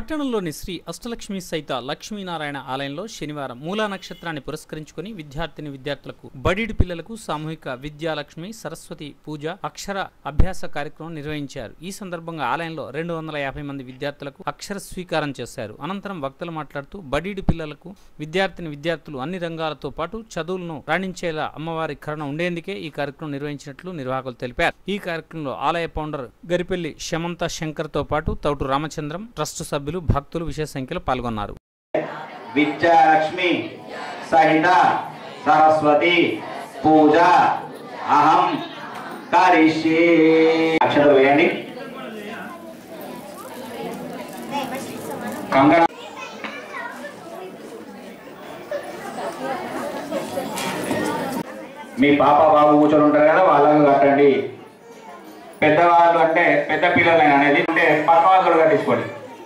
పట్టణంలోని శ్రీ అష్టలక్ష్మి సైత లక్ష్మీనారాయణ ఆలయంలో శనివారం మూలా నక్షత్రాన్ని పురస్కరించుకొని విద్యార్థిని విద్యార్థులకు బడిడి పిల్లలకు సామూహిక విద్యాలక్ష్మి సరస్వతి పూజ అక్షర అభ్యాస కార్యక్రమం నిర్వహించారు ఈ సందర్భంగా ఆలయంలో రెండు వందల యాభై మంది విద్యార్థులకు అక్షర స్వీకారం చేశారు అనంతరం వక్తలు మాట్లాడుతూ బడిడి పిల్లలకు విద్యార్థిని విద్యార్థులు అన్ని రంగాలతో పాటు చదువులను రాణించేలా అమ్మవారి కరుణ ఉండేందుకే ఈ కార్యక్రమం నిర్వహించినట్లు నిర్వాహకులు తెలిపారు ఈ కార్యక్రమంలో ఆలయ ఫౌండర్ గరిపెల్లి శమంత శంకర్ తో పాటు తౌటు రామచంద్రం ట్రస్ట్ సభ్యులు భక్తులు విశేష సంఖ్యలో పాల్గొన్నారు విద్యాలక్ష్మి సహిత సరస్వతి పూజ అహం కరిష్యే అక్షతలు వేయండి కంగణ మీ పాప బాబు కూర్చొని ఉంటారు కదా వాళ్ళకు కట్టండి పెద్దవాళ్ళు అంటే పెద్ద పిల్లలు అనేది అంటే పక్క వాళ్ళు కట్టించుకోండి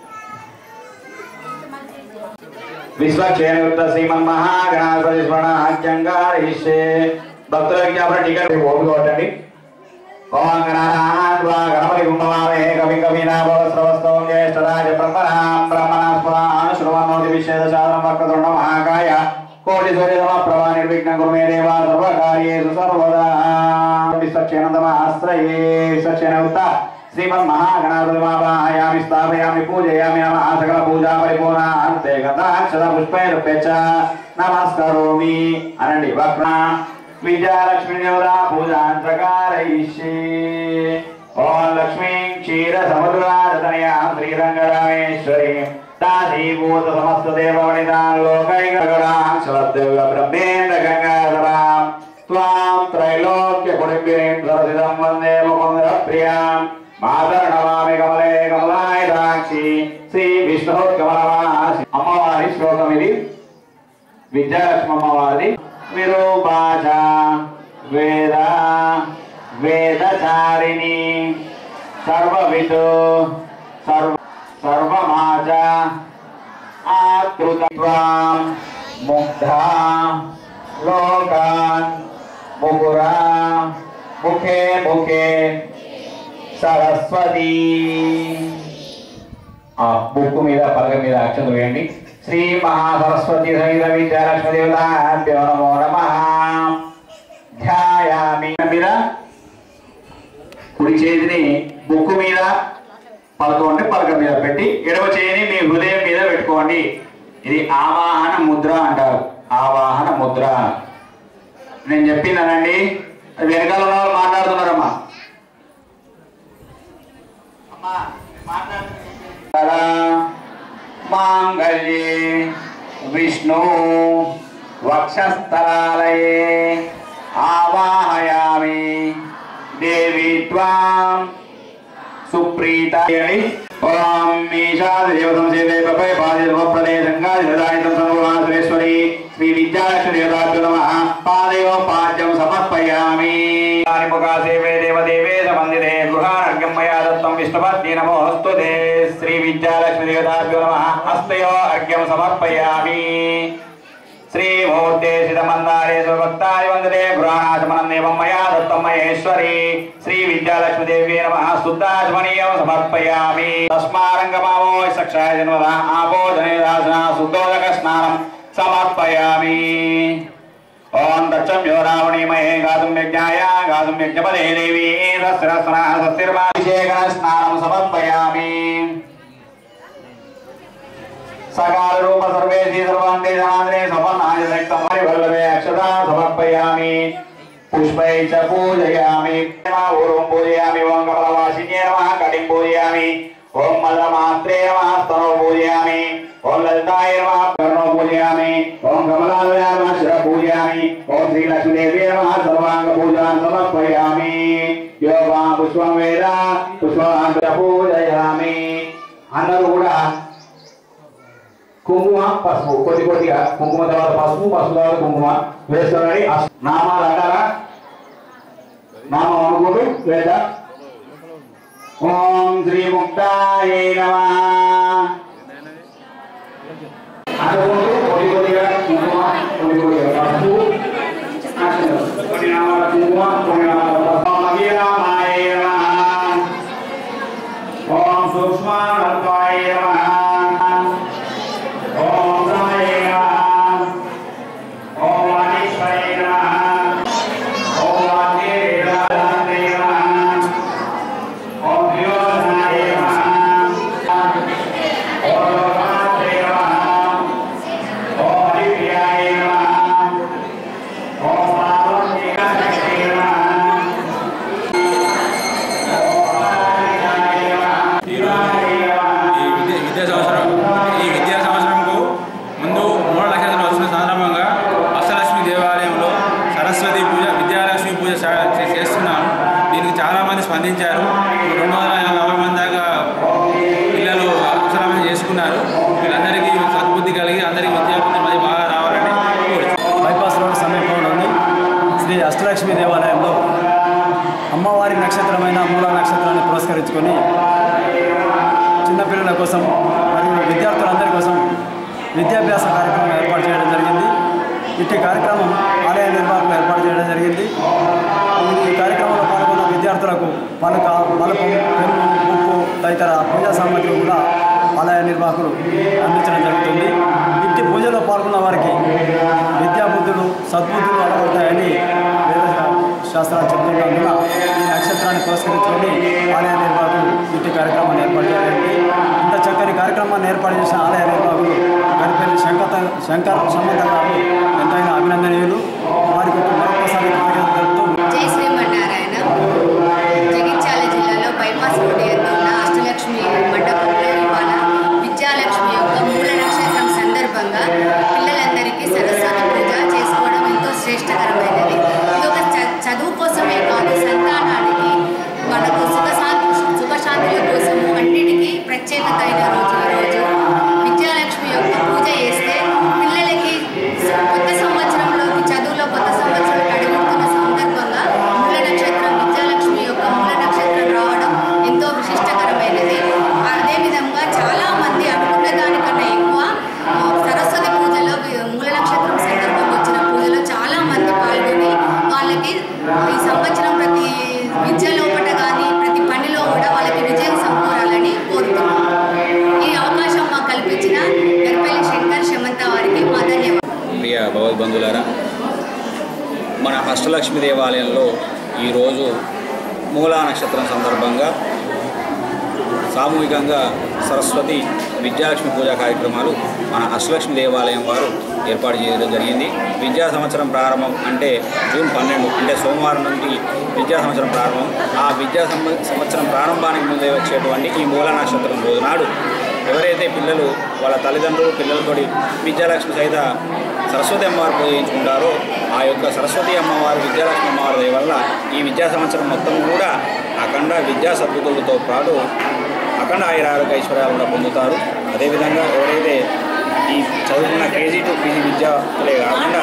విశ్వక్షేమయుక్త శ్రీమన్ మహాగణాధిపతి స్మరణాజ్యంగారిష్యే భక్తుల విజ్ఞాపన టికెట్ ఓపిక కొట్టండి ఓం గణానాన్వా గణపతి కుంభమామే కవి కవినాభవ స్రవస్తవం జ్యేష్ఠరాజ బ్రహ్మణాం బ్రహ్మణస్పురాన్ శృణ్వన్నోతి విశేష శాస్త్రం వక్రతుండ మహాకాయ కోటి సూర్యతమ ప్రభా నిర్విఘ్న కురుమే దేవా సర్వకార్యేషు సర్వదా విశ్వక్షేనందమాశ్రయే విశ్వక్షేనయుక్త శ్రీమన్ మహాగణాధిపతి మావాయామి స్థాపయామి పూజయామి నమ సకల పూజా పరిపూర్ణ అంతే కదా అక్షర పుష్పైరుప్య చ నమస్కరోమి అనండి వక్ర విద్యాలక్ష్మి దేవత పూజాంతకారయిష్యే ఓం లక్ష్మీ క్షీర సముద్రాదతనయా శ్రీరంగరామేశ్వరి దాసీభూత సమస్త దేవవనిదాన్ లోకైకగణాం శరద్దేవ బ్రహ్మేంద్ర గంగాధరాం త్వాం త్రైలోక్య కుటుంబినీం సరసిదం వందే ముకుంద ప్రియాం మాతరణమామి కమలే కమలాయ దాక్షి శ్రీ విష్ణు కమలవాసి అమ్మవారి శ్లోకం ఇది విద్యాలక్ష్మి అమ్మవారిది విరూపాచ వేద వేదచారిణి సర్వవిత్ సర్వ సర్వమాచ ఆకృతత్వాం ముగ్ధా లోకాన్ ముకురా ముఖే ముఖే సరస్వతి ఆ బుక్ మీద పలక మీద అక్షరం వేయండి శ్రీ మహాసరస్వతి సహిత విద్యాలక్ష్మి దేవతాభ్యో నమో నమ ధ్యాయామి మీద కుడి చేతిని బుక్ మీద పలకండి పలక మీద పెట్టి ఎడమ చేతిని మీ హృదయం మీద పెట్టుకోండి ఇది ఆవాహన ముద్ర అంటారు ఆవాహన ముద్ర నేను చెప్పినానండి వెనకాల ఉన్న వాళ్ళు మాట్లాడుతున్నారమ్మా అమ్మా మాట్లాడుతున్నా మాంగళ్యే విష్ణు వక్షస్థలాలయే ఆవాహయామి దేవి త్వాం సుప్రీత ఓం ఈశాదేవతం సేదే పపై పాదేవ ప్రదేశంగాదిదాయితం సర్వమాసురేశ్వరి శ్రీ విద్యాలక్ష్మి దేవతాభ్యో నమః పాదయో పాద్యం సమర్పయామి ముఖా సేవే దేవదేవే సమందితే గృహాణర్ఘ్యం మయా దత్తం విష్ణుపత్ని నమోऽस्तु తే శ్రీ విద్యాలక్ష్మి దేవతాభ్యో నమః హస్తయో అర్ఘ్యం సమర్పయామి శ్రీమూర్తే సిద్ధమందారే సుభక్తాయ వందతే గృహాణాచమనం దేవం మయా దత్తం మహేశ్వరి శ్రీ విద్యాలక్ష్మి దేవ్యే నమః శుద్ధాచమనీయం సమర్పయామి తస్మారంగమావో సక్షాయ జన్మద ఆపోధనేదాసన శుద్ధోదక స్నానం సమర్పయామి ఓం దక్షం యో రావణీమహే గాతుం యజ్ఞాయ గాతుం యజ్ఞపదే దేవి సస్రస్న సస్తిర్మాభిషేకన స్నానం సమర్పయామి సకాల రూప సర్వేసి సర్వాంగే జనాంద్రే సమన్నాయ రక్తం వల్లభే అక్షతా సమర్పయామి పుష్పై చ పూజయామి ఓం పూజయామి ఓం కమలవాసిన్యే నమః కటిం పూజయామి ఓం మదమాత్రే నమః స్తనో పూజయామి ఓం లలితాయ నమః కర్ణో పూజయామి ఓం కమలాయ నమః శిర పూజయామి ఓం శ్రీలక్ష్మీదేవి నమః సర్వాంగ పూజాన్ సమర్పయామి యో వా పుష్పం వేద పుష్పాంత పూజయామి అందరూ కూడా కుంకుమ పసుపు కొద్ది కొద్దిగా కుంకుమ తర్వాత పసుపు పసుపు తర్వాత కుంకుమ వేస్తారని నామాలు అంటారా నామం అనుకుంటూ లేదా ఓం శ్రీ ముక్తాయ నమ అనుకుంటూ కొద్ది కొద్దిగా కుంకుమ కొద్ది కొద్దిగా పసుపు అక్షంతలు. కొన్ని నామాల కుంకుమ కొన్ని నామాల పసుపు అభిరామాయ నమ ఓం సూక్ష్మాయ నమ చేసుకున్నారు వీళ్ళందరికీ సద్బుద్ధి కలిగి అందరికీ విద్యాబుద్ధి మరి బాగా రావాలని కోరుతున్నాను బైపాస్ రోడ్ సమీపంలోని శ్రీ అష్టలక్ష్మి దేవాలయంలో అమ్మవారి నక్షత్రమైన మూల నక్షత్రాన్ని పురస్కరించుకొని చిన్నపిల్లల కోసం మరియు విద్యార్థులందరి కోసం విద్యాభ్యాస కార్యక్రమం ఏర్పాటు చేయడం జరిగింది ఇట్టి కార్యక్రమం ఆలయ నిర్వాహకులు ఏర్పాటు చేయడం జరిగింది ఈ కార్యక్రమంలో పాల్గొన్న విద్యార్థులకు పలక బలపం పెన్ను ఉప్పు తదితర పూజా సామాగ్రి కూడా ఆలయ నిర్వాహకులు అందించడం జరుగుతుంది ఇట్టి పూజలో పాల్గొన్న వారికి విద్యాబుద్ధులు సద్బుద్ధులు అలవడతాయని వేద శాస్త్రాలు చెప్తున్నందున ఈ నక్షత్రాన్ని పురస్కరించుకొని ఆలయ నిర్వాహకులు ఇట్టి కార్యక్రమాన్ని ఏర్పాటు చేయాలండి ఇంత చక్కని కార్యక్రమాన్ని ఏర్పాటు చేసిన ఆలయ నిర్వాహకులు గడిపల్లి శంకత శంకర్ సమంత గారు ఎంతైనా అభినందనీయులు వారికి ఒక మరొకసారి కృతజ్ఞతలు తెలుపుతూ జై శ్రీమన్నారాయణ జగిత్యాల జిల్లాలో బైపాస్ రోడ్ యందు ఉన్న అష్టలక్ష్మి మండపంలో ఇవాళ విద్యాలక్ష్మి యొక్క మూల నక్షత్రం సందర్భంగా పిల్లలందరికీ సరస్వతి పూజ చేసుకోవడం ఎంతో శ్రేష్టకరమైనది ఇది ఒక చ- చదువు కోసమే కాదు సంతానానికి మనకు సుఖశాంతి సుఖశాంతుల కోసము అన్నిటికీ ప్రత్యేకత అయిన రోజు ఈ రోజు విద్యాలక్ష్మి యొక్క పూజ చేస్తే పిల్లలకి కొత్త సంవత్సరంలోకి చదువులో కొత్త సంవత్సరం అడుగుతున్న సందర్భంగా మూల నక్షత్రం విద్యాలక్ష్మి యొక్క మూల నక్షత్రం రావడం ఎంతో విశిష్టకరమైనది అదేవిధంగా చాలా మంది అనుకున్న దానికన్నా ఎక్కువ ఆ, సరస్వతి పూజలో వి- మూల నక్షత్రం సందర్భంగా వచ్చిన పూజలో చాలా మంది పాల్గొని వాళ్ళకి ఈ సంవత్సరం ప్రతి విద్య లోపట కానీ ప్రతి పనిలో కూడా వాళ్ళకి విజయం సమకూరాలని కోరుతున్నాం ఈ అవకాశం మాకు కల్పించిన గర్పల్లి శంకర్ శమంత వారికి మా ధన్యవాదాలు ప్రియ భగవద్బంధులారా మన అష్టలక్ష్మి దేవాలయంలో ఈరోజు మూలా నక్షత్రం సందర్భంగా సామూహికంగా సరస్వతి విద్యాలక్ష్మి పూజా కార్యక్రమాలు మన అష్టలక్ష్మి దేవాలయం వారు ఏర్పాటు చేయడం జరిగింది విద్యా సంవత్సరం ప్రారంభం అంటే జూన్ పన్నెండు అంటే సోమవారం నుండి విద్యా సంవత్సరం ప్రారంభం ఆ విద్యా సంవ- సంవత్సరం ప్రారంభానికి ముందే వచ్చేటువంటి ఈ మూల నక్షత్రం రోజు నాడు ఎవరైతే పిల్లలు వాళ్ళ తల్లిదండ్రులు పిల్లలతోటి విద్యాలక్ష్మి సహిత సరస్వతి అమ్మవారు పూజ చేయించుకుంటారో ఆ యొక్క సరస్వతి అమ్మవారు విద్యాలక్ష్మి అమ్మవారి దయ వల్ల ఈ విద్యా సంవత్సరం మొత్తం కూడా అఖండ విద్యా సద్బుద్ధులతో పాటు అఖండ ఆయుర ఆరోగ్య ఐశ్వర్యాలు కూడా పొందుతారు అదేవిధంగా ఎవరైతే ఈ చదువుకున్న కేజీ టు పీజీ విద్యార్థులే కాకుండా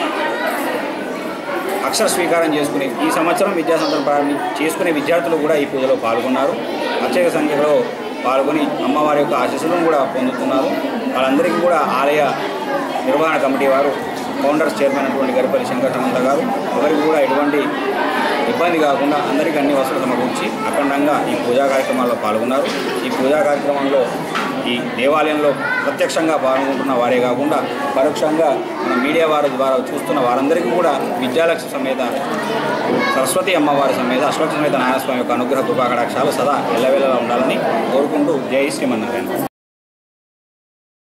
అక్షర స్వీకారం చేసుకునే ఈ సంవత్సరం విద్యా సంవత్సరం ప్రారంభి చేసుకునే విద్యార్థులు కూడా ఈ పూజలో పాల్గొన్నారు అత్యధిక సంఖ్యలో పాల్గొని అమ్మవారి యొక్క ఆశీస్సులను కూడా పొందుతున్నారు వాళ్ళందరికీ కూడా ఆలయ నిర్వహణ కమిటీ వారు ఫౌండర్స్ చైర్మన్ అటువంటి గరిపల్లి శంకర్ సమంత గారు ఎవరికి కూడా ఎటువంటి ఇబ్బంది కాకుండా అందరికీ అన్ని వసతులు సమకూర్చి అఖండంగా ఈ పూజా కార్యక్రమాల్లో పాల్గొన్నారు ఈ పూజా కార్యక్రమంలో ఈ దేవాలయంలో ప్రత్యక్షంగా పాల్గొంటున్న వారే కాకుండా పరోక్షంగా మన మీడియా వారి ద్వారా చూస్తున్న వారందరికీ కూడా విద్యాలక్ష్మి సమేత సరస్వతి అమ్మవారి సమేత అశ్వక్ష సమేత నారాయణస్వామి యొక్క అనుగ్రహ కృపాకటాక్షాలు సదా ఎల్లవేళలా ఉండాలని కోరుకుంటూ జై శ్రీమన్నారాయణ